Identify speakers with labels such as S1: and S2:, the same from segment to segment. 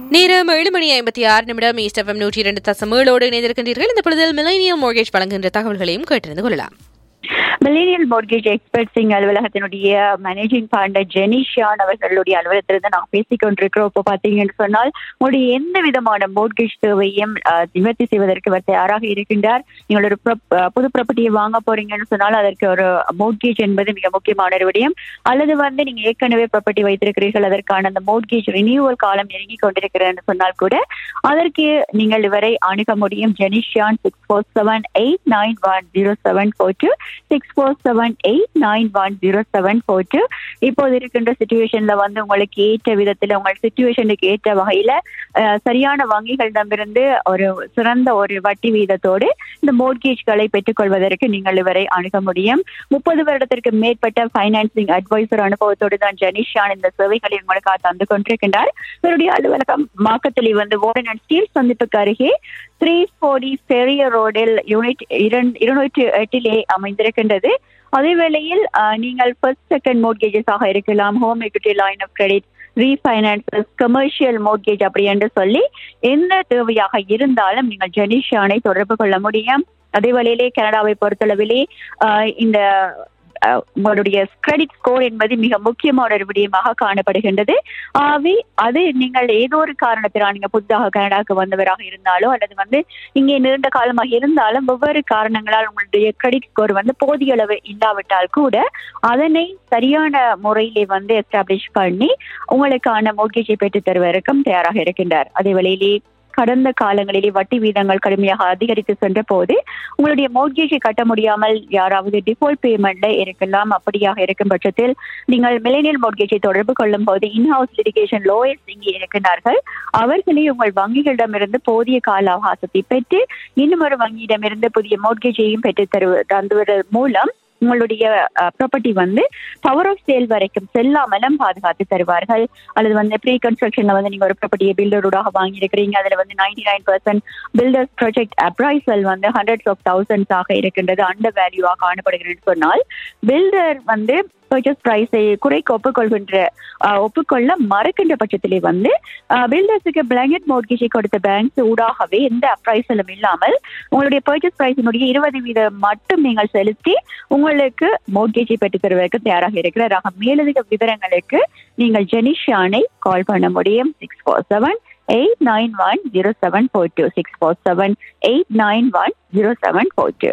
S1: நேரம் ஏழு மணி ஐம்பத்தி ஆறு நிமிடம் ஈஸ்ட் எஃப்எம் நூற்றி இரண்டு தசம் ஏழோடு இணைந்திருக்கின்றீர்கள் இந்த பொழுதில் மிலேனியம் மோர்கேஜ் வழங்குகின்ற தகவல்களையும் கேட்டிருந்து கொள்ளலாம்
S2: மில்லேனியல் மோர்கேஜ் எக்ஸ்பர்ட்ஸிங் அலுவலகத்தினுடைய மேனேஜிங் பார்ட்னர் ஜெனிஷான் அவர்களுடைய அலுவலகத்திலிருந்து நான் பேசிக் கொண்டிருக்கிறோம் இப்போ பார்த்தீங்கன்னு சொன்னால் உங்களுடைய எந்த விதமான மோர்கேஜ் தேவையும் அஹ், நிவர்த்தி செய்வதற்கு அவர் தயாராக இருக்கின்றார் நீங்கள் ஒரு prop- அஹ், புது ப்ராப்பர்ட்டியை வாங்க போறீங்கன்னு சொன்னால் அதற்கு ஒரு மோர்கேஜ் என்பது மிக முக்கியமான ஒரு விடயம் அல்லது வந்து நீங்க ஏற்கனவே ப்ராப்பர்ட்டி வைத்திருக்கிறீர்கள் அதற்கான அந்த மோர்கேஜ் ரினியூவல் காலம் நெருங்கி கொண்டிருக்கிறேன்னு சொன்னால் கூட அதற்கு நீங்கள் இவரை அணுக முடியும் Jenishan six four seven eight nine one zero seven four two six four seven eight nine one zero seven four two இப்போது இருக்கின்ற சுச்சுவேஷன்ல வந்து உங்களுக்கு ஏற்ற விதத்துல உங்கள் சுச்சுவேஷனுக்கு ஏற்ற வகையில அஹ், சரியான வங்கிகளிடமிருந்து ஒரு சிறந்த ஒரு வட்டி வீதத்தோடு இந்த மோர்கேஜ்களை பெற்றுக்கொள்வதற்கு நீங்கள் இவரை அணுக முடியும் முப்பது வருடத்திற்கு மேற்பட்ட ஃபைனான்சிங் அட்வைசர் அனுபவத்தோடு தான் ஜனிஷான் இந்த சேவைகளை உங்களுக்கு தந்து கொண்டிருக்கின்றார் இவருடைய அலுவலகம் மாக்கத்திலே வந்து வார்டன் அண்ட் ஸ்டீல் சந்திப்புக்கு அருகே த்ரீ ஃபோர்டி பெரிய ரோடில் யூனிட் இரண்டு இருநூற்றி எட்டிலே அமைந்திருக்கின்றது அதே வேளையில் அஹ், நீங்கள் ஃபர்ஸ்ட் செகண்ட் மோட்கேஜஸ் ஆக இருக்கலாம் home equity line of credit refinances commercial mortgage அப்படி என்று சொல்லி எந்த தேவையாக இருந்தாலும் நீங்கள் ஜெனிஷானை தொடர்பு கொள்ள முடியும் அதே வேளையிலே கனடாவை பொறுத்தளவிலே அஹ், இந்த அஹ், உங்களுடைய கிரெடிட் ஸ்கோர் என்பது மிக முக்கியமான ஒரு விடயமாக காணப்படுகின்றது ஆகவே அது நீங்கள் ஏதோ ஒரு காரணத்தினால் நீங்க புதிதாக கனடாவுக்கு வந்தவராக இருந்தாலோ அல்லது வந்து இங்கே நீண்ட காலமாக இருந்தாலும் வெவ்வேறு காரணங்களால் உங்களுடைய கிரெடிட் ஸ்கோர் வந்து போதிய அளவு இல்லாவிட்டால் கூட அதனை சரியான முறையிலே வந்து எஸ்டாப்ளிஷ் பண்ணி உங்களுக்கான மோர்கேஜை பெற்றுத் தருவதற்கும் தயாராக இருக்கின்றார் அதே வேளையிலே கடந்த காலங்களிலே வட்டி வீதங்கள் கடுமையாக அதிகரித்து சென்ற போது உங்களுடைய மோர்கேஜை கட்ட முடியாமல் யாராவது டிஃபால்ட் பேமெண்ட்ல இருக்கலாம் அப்படியாக இருக்கும் பட்சத்தில் நீங்கள் மிலேனியல் மோர்கேஜை தொடர்பு கொள்ளும் போது இன்ஹவுஸ் லிடிகேஷன் லோயர்ஸ் இங்கே இருக்கின்றார்கள் அவர்களே உங்கள் வங்கிகளிடமிருந்து போதிய கால அவகாசத்தை பெற்று இன்னும் ஒரு வங்கியிடமிருந்து புதிய மோர்கேஜையும் பெற்று தரு தந்துவதன் மூலம் உங்களுடைய ப்ராப்பர்ட்டி வந்து பவர் ஆஃப் சேல் வரைக்கும் செல்லாமலும் பாதுகாத்து தருவார்கள் அல்லது வந்து ப்ரீ கன்ஸ்ட்ரக்ஷன்ல வந்து நீங்க ஒரு ப்ராப்பர்ட்டியை பில்டரோடாக வாங்கியிருக்கிறீங்க அதுல வந்து ninety nine percent builders project appraisal வந்து ஹண்ட்ரட்ஸ் ஆஃப் தௌசண்ட்ஸ் ஆக இருக்கின்றது அண்டர் வேல்யூவாக காணப்படுகிறது சொன்னால் பில்டர் வந்து பர்ச்சேஸ் பிரைஸை குறைக்க ஒப்புக்கொள்கின்ற ஆஹ், ஒப்புக்கொள்ள மறுக்கின்ற பட்சத்திலே வந்து பில்டர்ஸுக்கு பிளாங்கெட் மோர்கேஜை கொடுத்த பேங்க்ஸ் ஊடாகவே எந்த அப்ரைசலும் இல்லாமல் உங்களுடைய பர்ச்சேஸ் பிரைஸினுடைய இருபது வீதம் மட்டும் நீங்கள் செலுத்தி உங்களுக்கு மோர்கேஜை பெற்றுத் தருவதற்கு தயாராக இருக்கிறார் ஆக மேலதிக விவரங்களுக்கு நீங்கள் ஜெனிஷானை கால் பண்ண முடியும் six four seven eight nine one zero seven four two six four seven eight nine one zero seven four two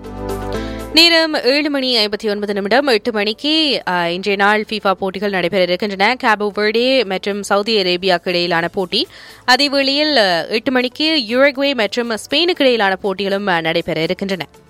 S1: நேரம் ஏழு மணி ஐம்பத்தி ஒன்பது நிமிடம் எட்டு மணிக்கு ஆஹ், இன்றைய நாள் ஃபீஃபா போட்டிகள் நடைபெற இருக்கின்றன கேபோ வெர்டே மற்றும் சவுதி அரேபியாவுக்கு இடையிலான போட்டி அதே வேளையில் ஆஹ், எட்டு மணிக்கு யுருகுவே மற்றும் ஸ்பெயினுக்கு இடையிலான போட்டிகளும் ஆஹ், நடைபெற இருக்கின்றன